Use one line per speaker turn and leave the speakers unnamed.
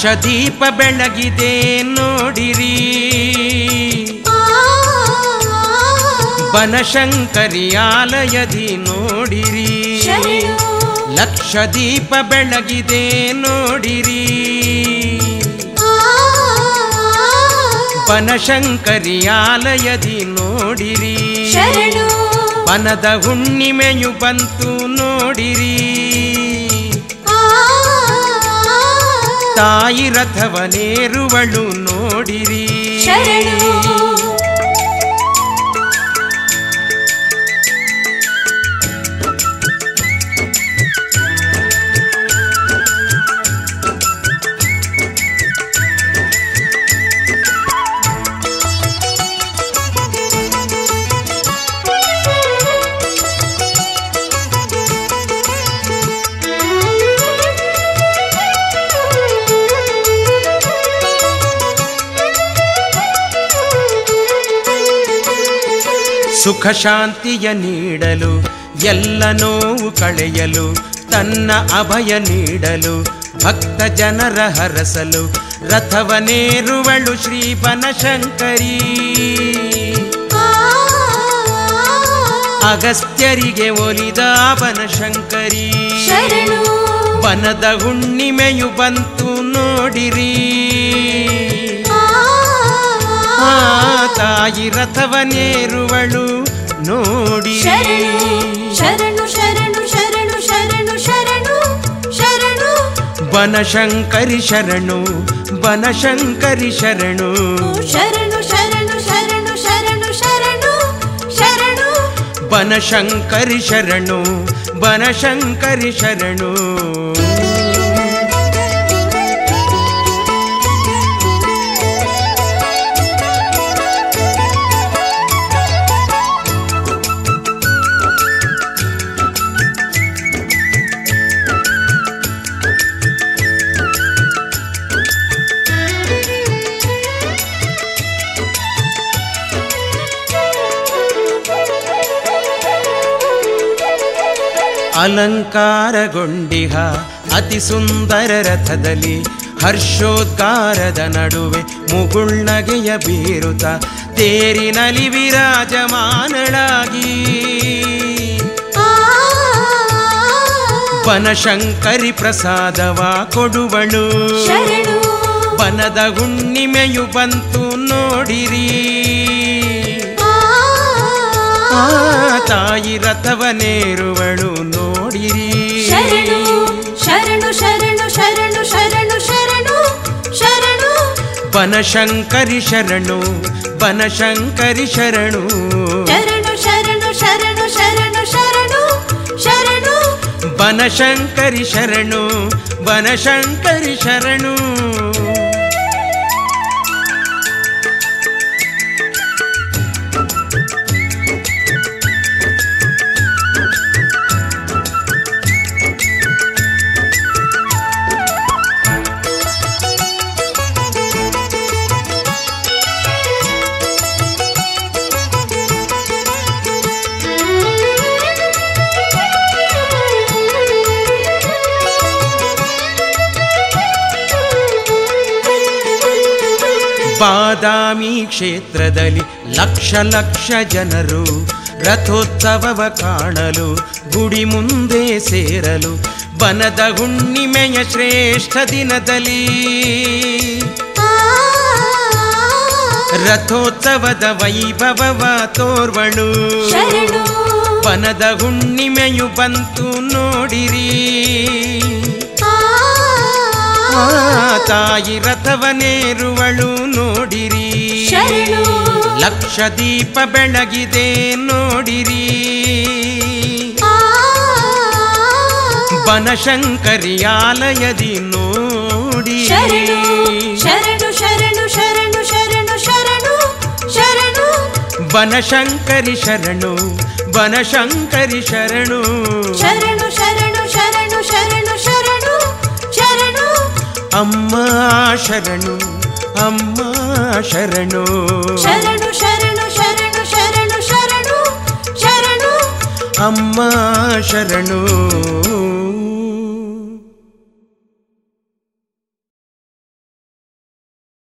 ಲಕ್ಷ ದೀಪ ಬೆಳಗಿದೆ ನೋಡಿರಿ ಬನಶಂಕರಿ ಆಲಯದಿ ನೋಡಿರಿ
ಶರಣು
ಲಕ್ಷ ದೀಪ ಬೆಳಗಿದೆ ನೋಡಿರಿ ಬನಶಂಕರಿ ಆಲಯದಿ ನೋಡಿರಿ
ಶರಣು
ಬನದ ಹುಣ್ಣಿಮೆಯು ಬಂತು ನೋಡಿರಿ ತಾಯಿ ರಥವನೇರುವಳು ನೋಡಿರಿ
ಶರಣು
ಸುಖ ಶಾಂತಿಯ ನೀಡಲು ಎಲ್ಲ ನೋವು ಕಳೆಯಲು ತನ್ನ ಅಭಯ ನೀಡಲು ಭಕ್ತ ಜನರ ಹರಸಲು ರಥವನೇರುವಳು ಶ್ರೀ ಬನಶಂಕರಿ ಅಗಸ್ತ್ಯರಿಗೆ ಒಲಿದ ಬನಶಂಕರಿ
ಶರಣು
ಬನದ ಹುಣ್ಣಿಮೆಯು ಬಂತು ನೋಡಿರಿ ಆ ತಾಯಿ ರಥವನೇರುವಳು ನೋಡಿ
ಶರಣು ಶರಣು ಶರಣು ಶರಣು ಶರಣು ಶರಣು ಶರಣು
ಬನಶಂಕರಿ ಶರಣು ಬನಶಂಕರಿ ಶರಣು
ಶರಣು ಶರಣು ಶರಣು ಶರಣು ಶರಣು ಶರಣು
ಬನಶಂಕರಿ ಶರಣು ಬನಶಂಕರಿ ಶರಣು ಅಲಂಕಾರಗೊಂಡಿಹ ಅತಿ ಸುಂದರ ರಥದಲ್ಲಿ ಹರ್ಷೋದ್ಗಾರದ ನಡುವೆ ಮುಗುಳ್ನಗೆಯ ಬೀರುತ್ತ ತೇರಿನಲಿ ವಿರಾಜಮಾನಳಾಗಿ ಬನಶಂಕರಿ ಪ್ರಸಾದವ ಕೊಡುವಳು
ಶರಣು
ಬನದ ಹುಣ್ಣಿಮೆಯು ಬಂತು ನೋಡಿರಿ ಆ ತಾಯಿ ರಥವನೇರುವಳು ನೋಡಿರಿ
ಶರಣು ಶರಣು ಶರಣು ಶರಣು ಶರಣು ಶರಣು ಶರಣು
ಬನಶಂಕರಿ ಶರಣು ಬನಶಂಕರಿ ಶರಣು
ಶರಣು ಶರಣು ಶರಣು ಶರಣು ಶರಣು ಶರಣು
ಬನಶಂಕರಿ ಶರಣು ಬನಶಂಕರಿ ಶರಣು ಬಾದಾಮಿ ಕ್ಷೇತ್ರದಲ್ಲಿ ಲಕ್ಷ ಲಕ್ಷ ಜನರು ರಥೋತ್ಸವವ ಕಾಣಲು ಗುಡಿ ಮುಂದೆ ಸೇರಲು ಬನದ ಹುಣ್ಣಿಮೆಯ ಶ್ರೇಷ್ಠ ದಿನದಲ್ಲಿ ರಥೋತ್ಸವದ ವೈಭವವ ತೋರ್ವಳು
ಶರಣು
ಬನದ ಹುಣ್ಣಿಮೆಯು ಬಂತು ನೋಡಿರಿ ಆ ತಾಯಿ ರಥವನೇರುವಳು ನೋಡಿರಿ
ಶರಣು
ಲಕ್ಷ ದೀಪ ಬೆಳಗಿದೆ ನೋಡಿರಿ ಬನಶಂಕರಿ ಆಲಯದಿ ನೋಡಿ
ಶರಣು ಶರಣು ಶರಣು ಶರಣು ಶರಣು ಶರಣು ಶರಣು
ಬನಶಂಕರಿ ಶರಣು ಬನಶಂಕರಿ ಶರಣು
ಶರಣು ಶರಣು ಶರಣು ಶರಣು ಶರಣು ಶರಣು
ಅಮ್ಮ ಶರಣು ಅಮ್ಮ ಶರಣು
ಶರಣು ಶರಣು ಶರಣು ಶರಣು ಶರಣು ಶರಣು
ಅಮ್ಮ ಶರಣು